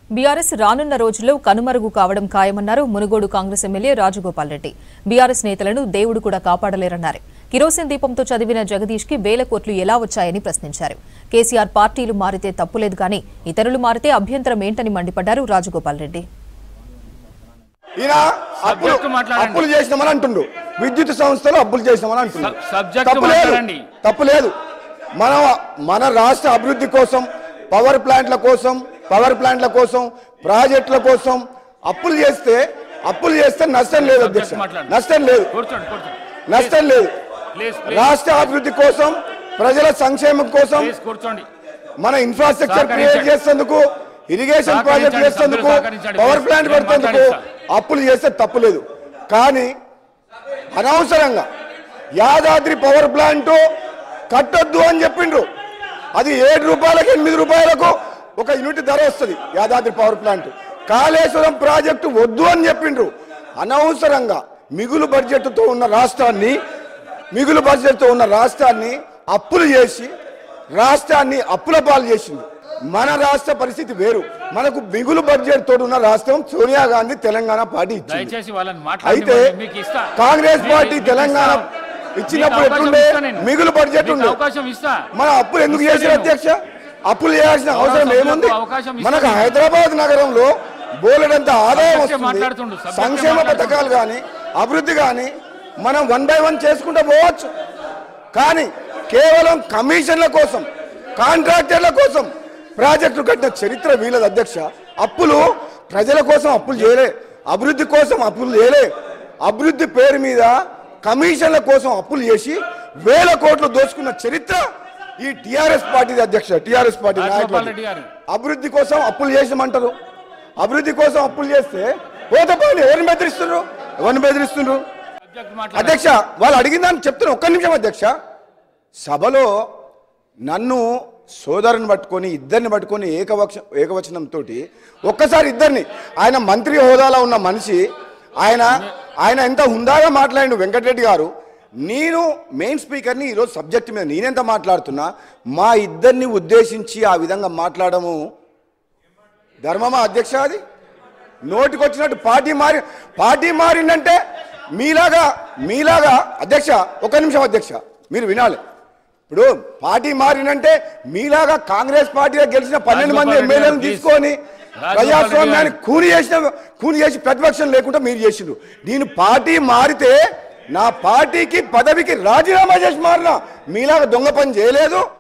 BRS రానున్న రోజుల్లో కనుమరుగు కావడం ఖాయమన్నారు Munugode Congress MLA Rajagopal Reddy BRS నేతలను దేవుడు కూడా కాపాడలేరన్నారు కిరోసిన్ దీపంతో చదివిన జగదీష్ కి వేల కోట్లు ఎలా వచ్చాయని ప్రశ్నించారు కేసీఆర్ పార్టీలు మారితే తప్పులేదు కానీ ఇతరులు మారితే అభ్యంతరం ఏంటని మండిపడ్డారు రాజగోపాల్ రెడ్డి ఈయన అప్పులు Subject మాట్లాడండి. అప్పులు చేసినామని అంటుండు విద్యుత్ సంస్థలు అప్పులు చేసినామని అంటుండు Sub- subject తప్పు లేదు మాట్లాడండి. తప్పు లేదు మన మన రాష్ట్ర అభివృద్ధి కోసం పవర్ ప్లాంట్ల కోసం పవర్ ప్లాంట్ల కోసం ప్రాజెక్టుల కోసం అప్పులు చేస్తే అప్పులు చేస్తే నష్టం లేదు Subject అధ్యక్ష మాట్లాడండి. నష్టం లేదు కూర్చోండి కూర్చోండి నష్టం లేదు ప్లీజ్ ప్లీజ్ రాష్ట్ర అభివృద్ధి కోసం ప్రజల సంక్షేమం కోసం ప్లీజ్ కూర్చోండి మన ఇన్ఫ్రాస్ట్రక్చర్ సహకరించండి. క్రియేట్ చేసేందుకు ఇరిగేషన్ సహకరించండి, ప్రాజెక్ట్ చేసేందుకు సభ్యులు సహకరించండి. పవర్ ప్లాంట్ నేను పెడుతుందుకు మాట్లాడిస్తా. అప్పులు చేస్తే తప్పులేదు కానీ అనవసరంగా యాదాద్రి పవర్ ప్లాంట్ కట్టొద్దు అని చెప్పిండ్రు అది ఏడు రూపాయలకు ఎనిమిది రూపాయలకు ఒక యూనిట్ ధర వస్తుంది Yadadri power plant Kaleshwaram project వద్దు అని చెప్పిండ్రు అనవసరంగా మిగులు బడ్జెట్తో ఉన్న రాష్ట్రాన్ని మిగులు బడ్జెట్తో ఉన్న రాష్ట్రాన్ని అప్పులు చేసి రాష్ట్రాన్ని అప్పుల పాలు చేసింది మన రాష్ట్ర పరిస్థితి వేరు మనకు మిగులు బడ్జెట్ తోటి ఉన్న రాష్ట్రం సోనియా గాంధీ తెలంగాణ పార్టీ ఇచ్చింది దయచేసి వాళ్ళని అయితే మాట్లాడి మీకు ఇస్తా కాంగ్రెస్ మీకు- పార్టీ మీకు తెలంగాణ ఇస్తా. ఇచ్చినప్పుడు మీకు అవకాశం ఎట్లుండే ఇస్తా నేను. మిగులు బడ్జెట్ మీకు ఉండే అవకాశం ఇస్తా మన అప్పులు ఎందుకు ఇస్తా చేసిన నేను. అధ్యక్ష అప్పులు చేయాల్సిన అవసరం సభ్యులకు ఏముంది అవకాశం ఇస్తా మనకు నేను. హైదరాబాద్ నగరంలో బోలెడంత ఆదాయం సబ్జెక్టే వస్తుంది మాట్లాడుతుండు, సబ్జెక్టే సంక్షేమ మాట్లాడుతుండు. పథకాలు కానీ అభివృద్ధి కానీ మనం వన్ బై వన్ చేసుకుంటూ పోవచ్చు కానీ కేవలం కమిషన్ల కోసం కాంట్రాక్టర్ల కోసం ప్రాజెక్టు కట్టిన చరిత్ర వీళ్ళది అధ్యక్ష అప్పులు ప్రజల కోసం అప్పులు చేయలే అభివృద్ధి కోసం అప్పులు చేయలే అభివృద్ధి పేరు మీద కమిషన్ల కోసం అప్పులు చేసి వేల కోట్లు దోచుకున్న చరిత్ర ఈ టిఆర్ఎస్ పార్టీ అధ్యక్ష టిఆర్ఎస్ పార్టీ రాజగోపాల్ నాయకులు రెడ్డి గారు అభివృద్ధి కోసం అప్పులు చేసామంటారు అభివృద్ధి కోసం అప్పులు చేస్తే పోతే పోయి ఎవరిని బెదిరిస్తున్నారు ఎవరిని బెదిరిస్తున్నారు సబ్జెక్ట్ మాట్లాడండి అధ్యక్ష వాళ్ళు అడిగిన దాన్ని చెప్తున్నా ఒక్క నిమిషం అధ్యక్ష సభలో నన్ను సోదరుని పట్టుకొని ఇద్దరిని పట్టుకొని ఏకవక్ష ఏకవచనంతో ఒక్కసారి ఇద్దరిని ఆయన మంత్రి హోదాలో ఉన్న మనిషి ఆయన ఆయన ఎంత హుందాగా మాట్లాడిండు వెంకటరెడ్డి గారు నేను మెయిన్ స్పీకర్ని ఈరోజు సబ్జెక్ట్ మీద నేనెంత మాట్లాడుతున్నా మా ఇద్దరిని ఉద్దేశించి ఆ విధంగా మాట్లాడము ధర్మమా అధ్యక్ష అది నోటికొచ్చినట్టు పార్టీ మారి పార్టీ మారిందంటే మీలాగా మీలాగా అధ్యక్ష ఒక నిమిషం అధ్యక్ష మీరు వినాలి ఇప్పుడు పార్టీ మారినంటే మీలాగా కాంగ్రెస్ పార్టీలో గెలిచిన పన్నెండు మంది రాజగోపాల్ రెడ్డి ఎమ్మెల్యేలను గారు, తీసుకొని రాజగోపాల్ ప్రజాస్వామ్యాన్ని రెడ్డి కూని చేసిన కూని చేసి ప్రతిపక్షం లేకుండా మీరు చేసిండ్రు నేను పార్టీ మారితే నా పార్టీకి పదవికి రాజీనామా చేసి మారిన మీలాగా దొంగ పని చేయలేదు